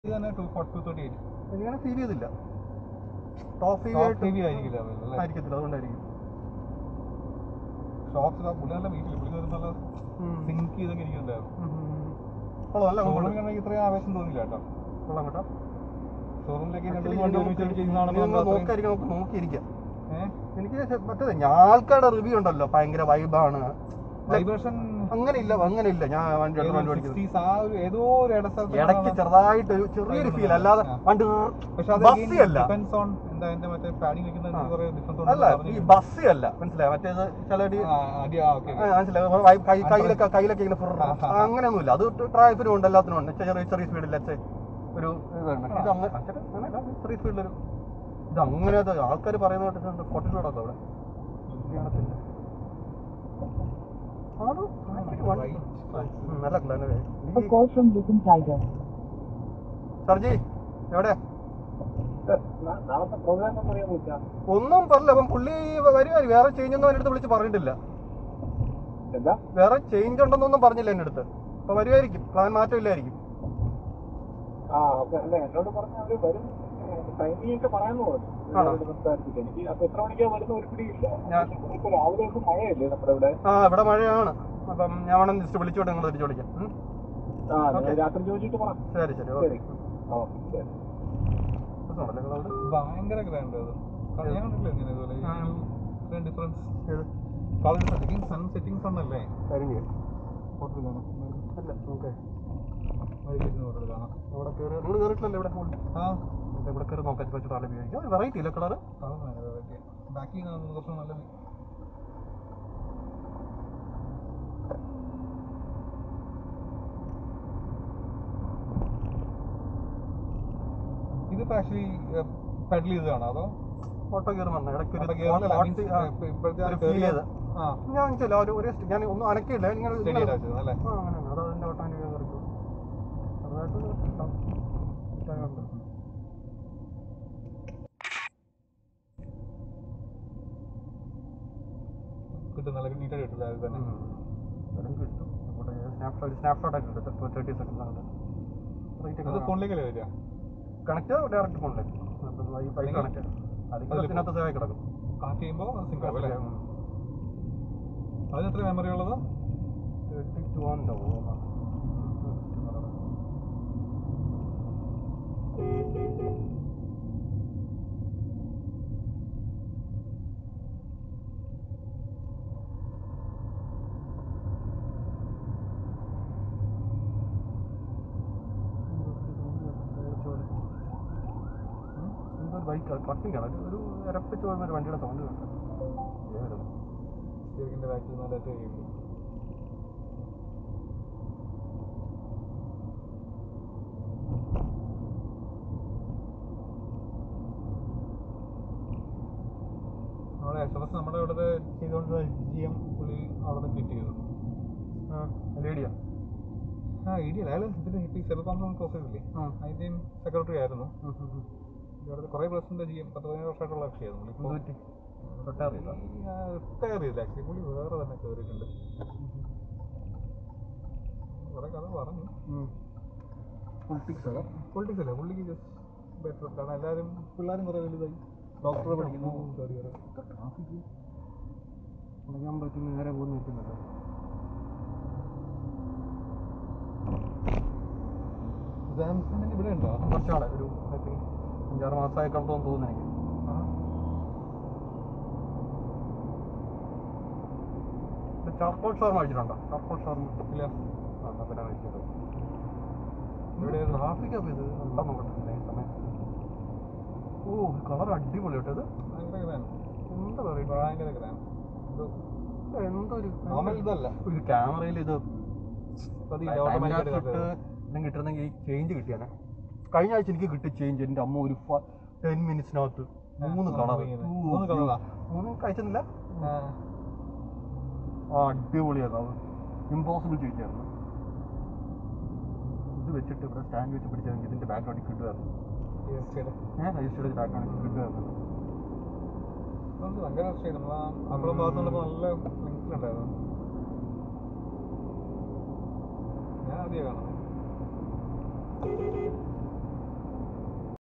ഇത് തന്നെ two forty two thirty eight എനിക്കങ്ങനെ ഫീൽ ചെയ്തില്ല ടോപ്പ് ടോപ്പ് ഹെവി ആയിരിക്കില്ല അല്ലേ ആയിരിക്കത്തില്ല അതുകൊണ്ടായിരിക്കും ഷോക്സ് പുള്ളി നല്ല വീട്ടിൽ പുള്ളി ഒരു നല്ല ഉം. സിങ്ക് ചെയ്തൊക്കെ ഇരിക്കുന്നുണ്ടായിരുന്നു ഉം, ഉം, ഉം. കൊള്ളാം നല്ല ഷോറൂമിൽ comfort. കണ്ടെങ്കിൽ ഇത്രയും ആവേശം തോന്നില്ല കേട്ടോ കൊള്ളാം കേട്ടോ ഷോറൂമിലേക്ക് Actually, രണ്ടു വണ്ടി ഇനി ഒരുമിച്ച് നമുക്ക് ചെയ്യുന്നതാണെന്ന് ഇനി നമ്മൾ നമുക്ക് നോക്കായിരിക്കും നമുക്ക് നോക്കിയിരിക്കാം ഏഹ് എനിക്ക് ശ- മറ്റേത് ഞാൻ ആൾക്കാരുടെ റിവ്യൂ ഉണ്ടല്ലോ ഭയങ്കര വൈബാണ് വൈബ്രേഷൻ അങ്ങനെ ഇല്ല അങ്ങനെ ഇല്ല ഞാൻ വണ്ടി എടുത്ത് വണ്ടി ഓടിക്കുന്നത് ആ ഒരു ഏതോ ഒരു ഇടസ്ഥലത്ത് ഇടയ്ക്ക് ചെറുതായിട്ട് ഒരു ചെറിയൊരു ഫീൽ അല്ലാതെ ആ. വണ്ടി പക്ഷെ അത് ബസ്സി അല്ല ഡിപെൻസ് ഓൺ എന്താ എന്റെ മറ്റേ പാഡിങ് വെക്കുന്ന ആ. കുറെ ഡിഫറൻസ് അല്ല ഈ ബസ്സി അല്ല മനസ്സിലായി മറ്റേത് ചില ഒരു- ആ, മനസ്സിലായി ഒരു വൈ- കൈ- കയ്യിലൊക്കെ കയ്യിലൊക്കെ ഇങ്ങനെ ഫുർ- ആ, ആ, ആ. അങ്ങനെയൊന്നുമില്ല അത് ട്രാഫിനും ഉണ്ട് എല്ലാത്തിനും ഉണ്ട് ചെറിയ ചെറിയ സ്പീഡിൽ ഒരു ഇതുണ്ട് ഇത് അങ്ങനെ അങ്ങനെ ചെറിയ സ്പീഡിലൊരു ഇത് അങ്ങനെ ആൾക്കാർ പറയുന്ന കേട്ടിട്ടുണ്ട് ഫോർട്ടിലൂടെ അവിടെ കല്യാണത്തിന്റെ ആണോ? ഭയങ്കര വണ്ടി. ഉം, നല്ല ക്ലാന A call from Lupin Tiger. സർജി എവിടെ നാളത്തെ പ്രോഗ്രാം ഒന്നും അറിയാൻ പറ്റില്ല ഒന്നും പറഞ്ഞില്ല അപ്പം പുള്ളി വരുമായിരുന്നു വേറെ ചേഞ്ച് ഒന്നും എൻ്റെ അടുത്ത് വിളിച്ച് പറഞ്ഞിട്ടില്ല എന്താ വേറെ ചേഞ്ച് ഉണ്ടെന്നൊന്നും പറഞ്ഞില്ല എൻ്റെ അടുത്ത് അപ്പൊ വരുമായിരിക്കും പ്ലാൻ മാറ്റമില്ലായിരിക്കും ആ ഓക്കെ അല്ല എന്നോട് പറഞ്ഞ അവര് വരും ടൈമിംഗ് ഒക്കെ പറയാന്ന് പറഞ്ഞു ആണോ? അവരോട് സംസാരിച്ചിട്ട് എനിക്ക് അപ്പൊ എത്ര മണിക്കാ വരുന്ന ഒരു പിടിയില്ല ഞാൻ- ഇപ്പൊ രാവിലെ ഒക്കെ മഴയല്ലേ നമ്മുടെ ഇവിടെ ആ ഇവിടെ മഴയാണ് അപ്പം ഞാൻ വേണം ജസ്റ്റ് വിളിച്ചോട്ടെ നിങ്ങൾ തിരിച്ചു വിളിക്കാം ഉം? ആ ഓക്കേ. ഞാൻ രാത്രി ചോദിച്ചിട്ട് പറ ശരി ശരി ശരി ഓക്കെ ഓ ശരി രസമുണ്ടല്ലേ cloud? ഭയങ്കര ഗ്രാൻഡ് അത് കാരണം ഞാൻ കണ്ടിട്ടില്ല ഇങ്ങനെ ഇതുപോലെ ഈ ആ. ഒരു ഇത്രയും ഡിഫറൻസ് ഏത്? കളർ സെറ്റിംഗ് സൺ സെറ്റിംഗ്സ് ഉണ്ടല്ലേ കാര്യം ചെയ്യാം ഫോട്ടോ കാണാം അല്ല ഓക്കെ ഫോട്ടോ കാണാം അവിടെ കയറി നിങ്ങൾ കയറിയിട്ടില്ലല്ലോ ഇവിടെ മുകളിൽ? ആ എന്നിട്ട് ഇവിടെ കയറി നോക്കാൻ വെച്ചിട്ട് ആളെ ഉപയോഗിക്കാം വെറൈറ്റി ഇല്ല കളറ് അത് ഭയങ്കര variety ആ. ബാക്കിൽ നിന്ന് കുറച്ച് നല്ല ഇതിപ്പോ ആക്ച്വലി പെഡൽ ചെയ്തതാണോ അതോ ഓട്ടോ കയറി വന്ന ഇടയ്ക്ക് അവിടെ ഒരു കേറുന്നില്ല, spot- means, ആ, ഇപ്പൊ ഇപ്പോഴത്തെ ആ ഒരു കേറിയ- feel ചെയ്ത്. ആ ഞാൻ ചില ഒരു ഒരു സ്റ്റ്- ഞാൻ ഒന്നും അനക്കില്ല നിങ്ങൾ സ്റ്റഡി ചെയ്താ വെച്ചത് അല്ലേ ആ അങ്ങനെയാണ് അത് അതിൻ്റെ ഓട്ടോമാറ്റിക് കയറിക്കും ചെറുതായിട്ട് ഉണ്ടാവും. ഇട്ടായുണ്ട്. കിട്ടും നല്ല നീറ്റായിട്ട് കിട്ടില്ല അത് തന്നെ ഉം. അതും കിട്ടും ഇവിടെ സ്നാപ്ഷോട്ട് സ്നാപ്ഷോട്ട് ആയിട്ട് എടുത്ത് തേർട്ടി സെക്കൻഡ് ആണ് അത് ഫോണിലേക്കല്ലേ വരിക കണക്ട് ഡയറക്റ്റ് ഫോണിലേക്ക് വൈ അല്ലെങ്കിൽ- കണക്ട് അത് അതില് ഇതിനകത്ത് സേവ് ആയി കിടക്കും കണക്ട് ചെയ്യുമ്പോൾ സിങ്ക് ആവും അല്ലേ ഉം. അതിന് എത്ര മെമ്മറി ഉള്ളത് തേർട്ടി ടു ഉണ്ടാവും എന്തോ ബൈക്ക് ട്രക്കിംഗ് ആണ് ഒരു ഇരപ്പിച്ച് പോകുന്ന ഒരു വണ്ടിയുടെ സൗണ്ട് കേട്ടോ ഏതായിരുന്നു സ്റ്റിയറിംഗിന്റെ ബാക്കിൽ നല്ലതായിട്ട് കഴിയുമ്പോൾ നമ്മുടെ എസ് എം എസ് നമ്മുടെ ഇവിടുത്തെ ചെയ്തുകൊണ്ട് ജി എം പുള്ളി അവിടെ നിന്ന് ഫിറ്റ് ചെയ്തു ആ ലേഡിയാ ആ ഐഡിയ അയാൾ ഇതിന്റെ ഇപ്പൊ ഈ സെൽ കോൺഫറൻസ് ക്ലോസ് ചെയ്തില്ലേ ആ അതിന്റെയും സെക്രട്ടറി ആയിരുന്നു ഉം, ഉം, ഉം. ഇവിടുത്തെ കുറെ പ്രസിഡന്റ് ജി എം പത്ത് പതിനേഴ് വർഷമായിട്ടുള്ള കക്ഷിയായിരുന്നു പുള്ളി എന്ത് പറ്റി തൊട്ടറിയില്ല റിട്ടയറിയില്ല ആക്ച്വലി പുള്ളി വേറെ തന്നെ കയറിയിട്ടുണ്ട് കുറെ കഥ പറഞ്ഞു പൊളിറ്റിക്സ് അല്ല പൊളിറ്റിക്സ് അല്ലേ പുള്ളിക്ക് ജസ്റ്റ് ബെറ്റർ കാരണം എല്ലാവരും പിള്ളേരും കുറെ വലുതായി ഡോക്ടറെ പഠിക്കുന്നു തേർഡ് ഇയർ ട്രാഫിക് ഉണങ്ങാൻ പറ്റുന്ന നേരെ പോകുന്ന നിൽക്കുന്നുണ്ട് സാംസങ്ങിന് ഇവിടെ ഉണ്ടോ കുറച്ചാളെ ഒരു I think അഞ്ചാറ് മാസമായി കണ്ടോന്ന് തോന്നുന്നു എനിക്ക് ചാർക്കോൾ ഷോർമ കഴിച്ചിട്ടുണ്ടോ ചാർക്കോൾ ഷോർമ ഇല്ല ആ എന്നാ പിന്നെ കഴിച്ചത് എവിടെയായിരുന്നു? ട്രാഫിക് അപ്പോൾ ഇത് ഉണ്ടോ നോക്കട്ടെ ഈ സമയം ഓ കളർ അടിപൊളി കേട്ടോ ഇത് ഭയങ്കര ഗ്രാൻഡ് എന്താ പറയുക ഭയങ്കര ഗ്രാൻഡ് എന്തോ ഒരു നോർമൽ ഇതല്ല ഒരു ക്യാമറയിൽ ഇത് അത് ഈ ടൈം automatic ലാപ്സ് ആയിട്ട് ഇട്ട് എല്ലാം കിട്ടണമെങ്കിൽ ഈ ചേഞ്ച് കിട്ടിയാനെ കഴിഞ്ഞ ആഴ്ച എനിക്ക് കിട്ടിയ ചേഞ്ച് എൻ്റെ അമ്മ ഒരു ടെൻ മിനിറ്റ്സിനകത്ത് മൂന്ന് ആ, കളർ മൂന്ന് മൂന്ന് colour ആ? മൂന്നും കഴിച്ചിട്ടില്ല ആ, ആ അടിപൊളിയായിരുന്നു അത് ഇമ്പോസിബിൾ ചേഞ്ചായിരുന്നു ഇത് വെച്ചിട്ട് ഇവിടെ സ്റ്റാൻഡ് വെച്ച് പിടിച്ചതെങ്കിൽ ഇതിന്റെ ബാക്ക്ഗ്രൗണ്ടിൽ കിട്ടുമായിരുന്നു TST യുടെ. ഏഹ് രജിസ്റ്റേഡ് ബാക്ക്ഗ്രൗണ്ടിൽ കിട്ടുമായിരുന്നു അതുകൊണ്ട് ഭയങ്കര രസമായിരുന്നു നമ്മളാ അമ്പളം ഭാഗത്തുള്ളപ്പോൾ നല്ല ലിങ്സിലുണ്ടായിരുന്നു ഞാൻ ആദ്യം കാണുന്നത്